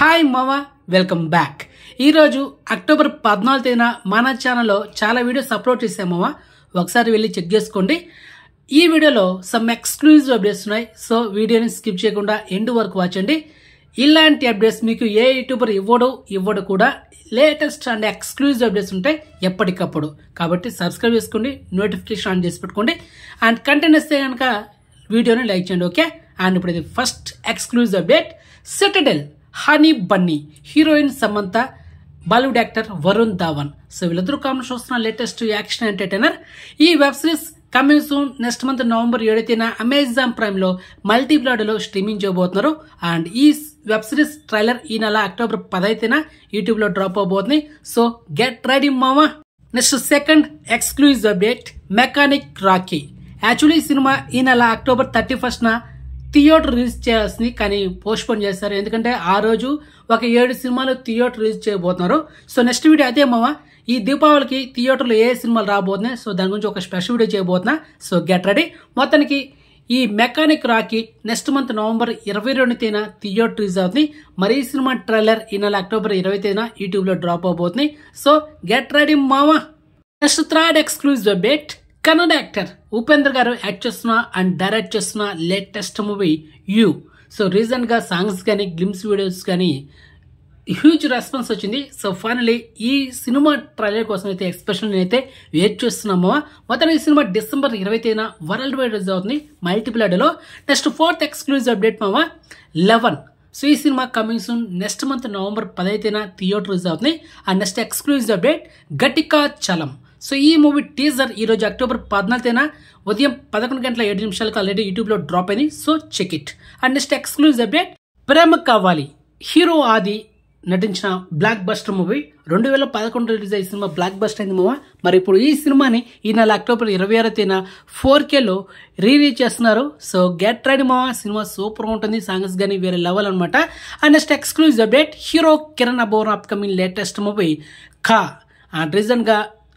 hi మామ welcome back ఈరోజు October పద్నాలుగు తేదీన మన ఛానల్లో చాలా వీడియోస్ అప్లోడ్ చేసాం మామ ఒకసారి వెళ్ళి చెక్ చేసుకోండి ఈ వీడియోలో సమ్ ఎక్స్క్లూజివ్ అప్డేట్స్ ఉన్నాయి సో వీడియోని స్కిప్ చేయకుండా ఎండ్ వరకు వాచండి ఇలాంటి అప్డేట్స్ మీకు ఏ యూట్యూబర్ ఇవ్వడు ఇవ్వడు కూడా లేటెస్ట్ అండ్ ఎక్స్క్లూజివ్ అప్డేట్స్ ఉంటాయి ఎప్పటికప్పుడు కాబట్టి సబ్స్క్రైబ్ చేసుకోండి నోటిఫికేషన్ ఆన్ చేసి పెట్టుకోండి అండ్ కంటెంట్ ఇస్తే కనుక వీడియోని లైక్ చేయండి ఓకే అండ్ ఇప్పుడు ఇది first exclusive update Citadel Honey Bunny heroine Samantha Bollywood actor Varun Dhawan so వీళ్ళిద్దరూ కామెంట్ చూస్తున్న లేటెస్ట్ యాక్షన్ ఎంటర్టైనర్ ఈ web series coming soon next month November ఏడో తేదీన అమెజాన్ ప్రైమ్ లో మల్టీప్లాడ్లో స్ట్రీమింగ్ చేయబోతున్నారు అండ్ ఈ వెబ్ సిరీస్ ట్రైలర్ ఈ నెల అక్టోబర్ పదైతేన యూట్యూబ్ లో డ్రాప్ అవబోతుంది సో గెట్ రెడీ మామా next second exclusive update Mechanic Rocky actually ఈ సినిమా ఈ నెల అక్టోబర్ థర్టీ ఫస్ట్ న థియేటర్ రిలీజ్ చేయాల్సింది కానీ పోస్ట్ పోన్ చేస్తారు ఎందుకంటే ఆ రోజు ఒక ఏడు సినిమాలు థియేటర్ రిలీజ్ చేయబోతున్నారు సో నెక్స్ట్ వీడియో అదే మామ ఈ దీపావళికి థియేటర్లో ఏ సినిమాలు రాబోతున్నాయి సో దాని గురించి ఒక స్పెషల్ వీడియో చేయబోతున్నా సో గెట్ రెడీ మొత్తానికి ఈ Mechanic Rocky next month November ఇరవై రెండు తేదీన థియేటర్ రిలీజ్ అవుతుంది మరి ఈ సినిమా ట్రైలర్ ఈ నెల అక్టోబర్ ఇరవై తేదీన యూట్యూబ్లో డ్రాప్ అవబోతుంది సో గెట్ రెడీ మామా next third exclusive update Kannada actor Upendra garu act చేస్తున్న అండ్ డైరెక్ట్ చేస్తున్న latest movie U so recent గా సాంగ్స్ కానీ గ్లిమ్స్ వీడియోస్ కానీ హ్యూజ్ రెస్పాన్స్ వచ్చింది సో ఫైనలీ ఈ సినిమా ట్రైలర్ కోసం అయితే ఎక్స్పెషల్ నేనైతే వెయిట్ చేస్తున్నాము మొత్తం ఈ సినిమా డిసెంబర్ ఇరవై తేదీన వరల్డ్ వైడ్ రిలీజ్ అవుతుంది మల్టిప్లాడలో నెక్స్ట్ ఫోర్త్ ఎక్స్క్లూజివ్ అప్డేట్ మామ లెవెన్ సో ఈ సినిమా coming soon next month November పదైతేన థియేటర్ రిలీజ్ అవుతుంది and next exclusive update Ghatikachalam so ఈ మూవీ టీజర్ ఈ రోజు అక్టోబర్ పద్నాలుగున ఉదయం పదకొండు గంటల ఏడు నిమిషాలకు ఆల్రెడీ యూట్యూబ్లో డ్రాప్ అయింది so check it and next exclusive update Prema Kavali hero ఆది నటించిన బ్లాక్ బస్టర్ మూవీ రెండు వేల పదకొండు రిలీజ్ అయ్యే సినిమా బ్లాక్ బస్టర్ అయింది మూవా మరి ఇప్పుడు ఈ సినిమాని ఈ నెల అక్టోబర్ ఇరవై ఆరో తేదీన ఫోర్ కేలో రీలీజ్ చేస్తున్నారు సో గెట్ రెడీ మావా సినిమా సూపర్ ఉంటుంది సాంగ్స్ కానీ వేరే లెవెల్ అనమాట and next exclusive update hero Kiran అబోర్ అప్కమింగ్ లేటెస్ట్ మూవీ ఖా అండ్ రీసెంట్గా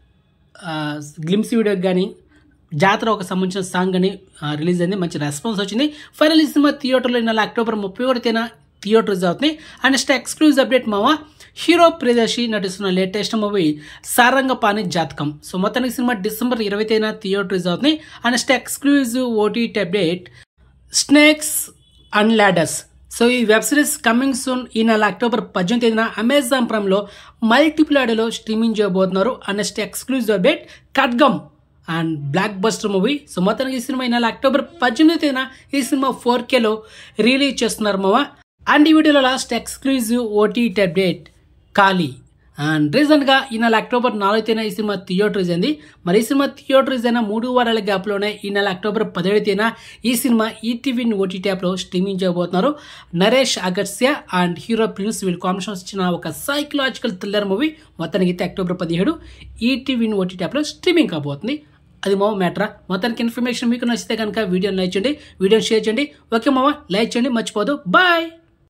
గ్లిమ్స్ వీడియోకి కానీ జాతర ఒక సంబంధించిన సాంగ్ అని రిలీజ్ అయింది మంచి రెస్పాన్స్ వచ్చింది ఫైనల్ ఈ సినిమా థియేటర్లో ఈ నెల అక్టోబర్ ముప్పై ఒకటి తేదీన థియేటర్ రిలీజ్ అవుతుంది అండ్ నెక్స్ట్ ఎక్స్క్లూజివ్ అప్డేట్ మావా హీరో ప్రియదర్శి నటిస్తున్న లేటెస్ట్ మూవీ సారంగపాణి జాతకం సో మొత్తానికి సినిమా డిసెంబర్ ఇరవై తేదీన థియేటర్ రిలీజ్ అవుతుంది and next exclusive OTT update snakes and ladders so ఈ వెబ్ సిరీస్ కమింగ్ సూన్ ఈ నెల అక్టోబర్ పద్దెనిమిది తేదీన అమెజాన్ ప్రైమ్లో మల్టిప్లాడలో స్ట్రీమింగ్ చేయబోతున్నారు and next exclusive update Khadgam and blockbuster movie so మొత్తానికి ఈ సినిమా ఈ నెల అక్టోబర్ పద్దెనిమిది తేదీన ఈ సినిమా ఫోర్ కేలో రిలీజ్ చేస్తున్నారు మావా అండ్ ఈ వీడియోలో లాస్ట్ ఎక్స్క్లూజివ్ ఓటీటీ అప్డేట్ ఖాళీ అండ్ రీసెంట్గా ఈ నెల అక్టోబర్ నాలుగు తేదీన ఈ సినిమా థియేటర్ రిలీజ్ అయింది మరి ఈ సినిమా థియేటర్ రిలీజ్ అయిన మూడు వారాల గ్యాప్లోనే ఈ నెల అక్టోబర్ పదిహేడు తేదీన ఈ సినిమా ఈటీవీ ఓటీటీ యాప్లో స్ట్రీమింగ్ చేయబోతున్నారు నరేష్ అగర్స్య అండ్ హీరో ప్రిన్స్ వీళ్ళు కాంబినేషన్ ఇచ్చిన ఒక సైకలాజికల్ థ్రిల్లర్ మూవీ మొత్తానికి అయితే అక్టోబర్ పదిహేడు ఈటీవీ ఓటీటీ యాప్లో స్ట్రీమింగ్ కాబోతుంది అది మావ మ్యాటరా మొత్తానికి ఇన్ఫర్మేషన్ మీకు నచ్చితే కనుక వీడియోని లైక్ చేయండి వీడియోని షేర్ చేయండి ఓకే మామ లైక్ చేయండి మర్చిపోదు బాయ్